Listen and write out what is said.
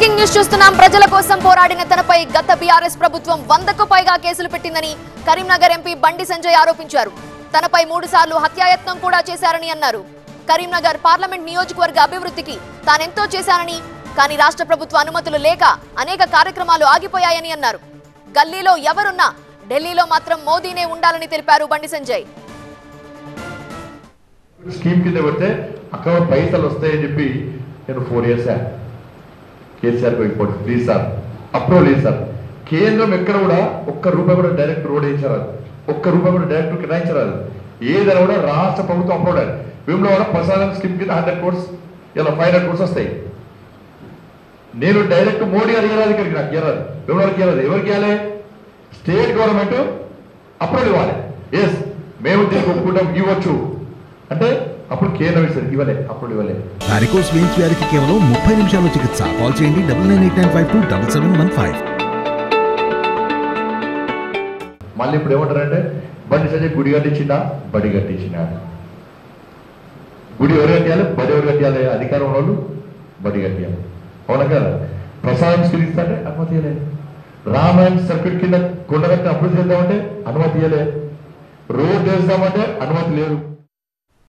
breaking news చూస్తున్నాం ప్రజల కోసం పోరాడిన తనపై గత బీఆర్ఎస్ ప్రభుత్వం వందకు పైగా కేసులు పెట్టిందని కరీంనగర్ ఎంపీ బండి సంజయ్ ఆరోపించారు తనపై మూడు సార్లు హత్యాయత్నం కూడా చేశారని అన్నారు కరీంనగర్ పార్లమెంట్ నియోజకవర్గ అభివృద్ధికి తానెంతో చేశానని కానీ రాష్ట్ర ప్రభుత్వ అనుమతులు లేక అనేక కార్యక్రమాలు ఆగిపోయాయని అన్నారు గల్లీలో ఎవరున్నా ఢిల్లీలో మాత్రం మోదీనే ఉండాలని తెలిపారు బండి సంజయ్ స్కీమ్ కింద పెడితే అక్కడ పైసలు వస్తాయని చెప్పి నేను ఫోర్ ఇయర్స్ కేసీఆర్ ఇంకోటి ప్లీజ్ సార్ అప్రూవల్ లేదు సార్ కేంద్రం ఎక్కడ కూడా ఒక్క రూపాయి కూడా డైరెక్ట్ రోడ్ వేయించారు ఒక్క రూపాయి కూడా డైరెక్ట్ కేటాయించరాదు ఏదైనా కూడా రాష్ట్ర ప్రభుత్వం అప్రూవ్ అయ్యారు వీళ్ళు కూడా ప్రసాదం స్కీమ్ కింద హండ్రెడ్ కోర్స్ ఇలా ఫైవ్ హండ్రెడ్ కోర్స్ వస్తాయి నేను డైరెక్ట్ మోడీ గారు ఇవ్వాలి ఇక్కడికి నాకు ఇవ్వరాదు ఎవరికి ఇవ్వరాదు ఎవరికి ఇవ్వాలి స్టేట్ గవర్నమెంట్ అప్రూవల్ ఇవ్వాలి ఎస్ మేము దీనికి ఒప్పుకుంటాం ఇవ్వచ్చు అంటే అప్పుడు కేంద్రం ఇస్తుంది ఇవ్వలే అప్పుడు ఇవ్వలే వారికోస్ వెయిన్స్ వ్యాధికి కేవలం ముప్పై నిమిషాల చికిత్స కాల్ చేయండి double nine eight nine five two double seven one five మళ్ళీ ఇప్పుడు ఏమంటారంటే బండి సంజయ్ గుడి కట్టించిందా బడి కట్టించిన గుడి ఎవరు కట్టియాలి బడి ఎవరు కట్టియాలి అధికారం ఉన్న వాళ్ళు బడి కట్టియాలి అవునా కదా ప్రసాదం స్వీకరిస్తాంటే అనుమతి ఇవ్వలేదు రామాయణ సర్క్యూట్ కింద కొండగట్టి అభివృద్ధి చేద్దామంటే అనుమతి ఇవ్వలేదు రోడ్ వేస్తామంటే అనుమతి లేదు